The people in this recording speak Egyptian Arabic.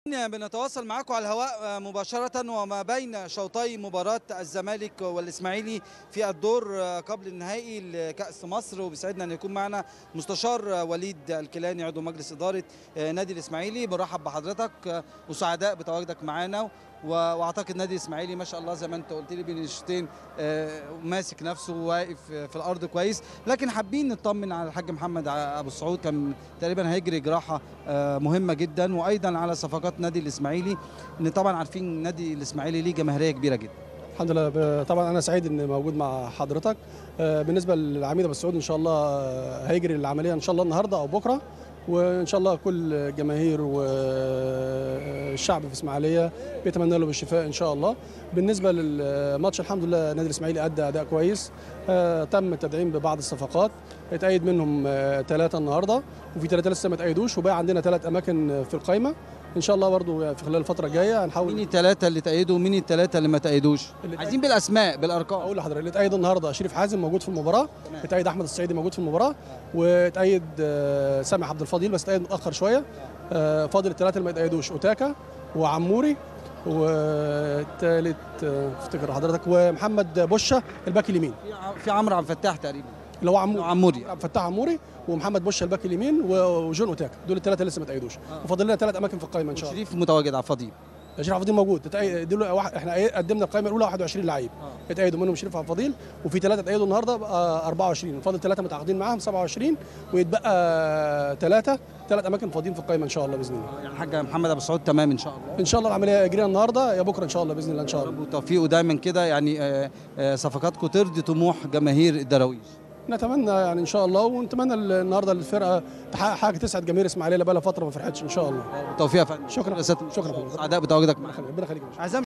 بنتواصل معكم على الهواء مباشرة وما بين شوطي مباراة الزمالك والإسماعيلي في الدور قبل النهائي لكأس مصر وبيسعدنا أن يكون معنا مستشار وليد الكيلاني عضو مجلس إدارة نادي الإسماعيلي برحب بحضرتك وسعداء بتواجدك معنا واعتقد نادي الاسماعيلي ما شاء الله زي ما انت قلت لي بين الشوطين ماسك نفسه وواقف في الارض كويس لكن حابين نطمن على الحاج محمد ابو السعود كان تقريبا هيجري جراحه مهمه جدا وايضا على صفقات نادي الاسماعيلي ان طبعا عارفين نادي الاسماعيلي ليه جماهيريه كبيره جدا الحمد لله طبعا انا سعيد ان موجود مع حضرتك بالنسبه للعميد ابو السعود ان شاء الله هيجري العمليه ان شاء الله النهارده او بكره وان شاء الله كل الجماهير والشعب في اسماعيليه بيتمنى له بالشفاء ان شاء الله بالنسبه للماتش الحمد لله نادي الاسماعيلي ادى اداء كويس تم التدعيم ببعض الصفقات اتأيد منهم ثلاثه النهارده وفي ثلاثه لسه ما اتأيدوش وبقى عندنا ثلاث اماكن في القائمه ان شاء الله برضو في خلال الفتره الجايه هنحاول مين الثلاثه اللي تأيدوا ومين الثلاثه اللي ما تأيدوش عايزين بالاسماء بالارقام اقول لحضرتك اللي اتأيد النهارده شريف حازم موجود في المباراه اتأيد احمد السعيدي موجود في المباراه واتأيد سامح عبد الفضيل بس اتأيد متاخر شويه فاضل الثلاثه اللي ما اتأيدوش اوتاكا وعموري والثالث افتكر حضرتك ومحمد بشه الباك اليمين في عمرو عبد الفتاح تقريبا اللي هو عموري عموري عبد الفتاح عموري ومحمد بشه الباك اليمين وجون اوتاكا دول الثلاثه لسه ما تأيدوش آه. وفاضل لنا ثلاث اماكن في القائمه ان شاء الله شريف متواجد على الفضيل شريف عبد الفضيل موجود دول واحد احنا قدمنا القائمه الاولى 21 لعيب آه. اتأيدوا منهم شريف عبد الفضيل وفي ثلاثه اتأيدوا النهارده 24 فاضل ثلاثه متعاقدين معاهم 27 ويتبقى ثلاثه ثلاث اماكن فاضيين في القائمه ان شاء الله باذن الله يعني الحاج محمد ابو سعود تمام ان شاء الله ان شاء الله العمليه جرينا النهارده يا بكره ان شاء الله باذن الله ان شاء الله بالتوفيق ودايما كده يعني صفقاتكم ترضي طموح جماهير الدراويش نتمنى يعني ان شاء الله ونتمنى النهارده الفرقه تحقق حاجه تسعد جماهير اسماعيليه بقى لها فتره ما فرحتش ان شاء الله بالتوفيق يا فندم شكرا شكرا شكرا سعداء بتواجدك معانا ربنا يخليك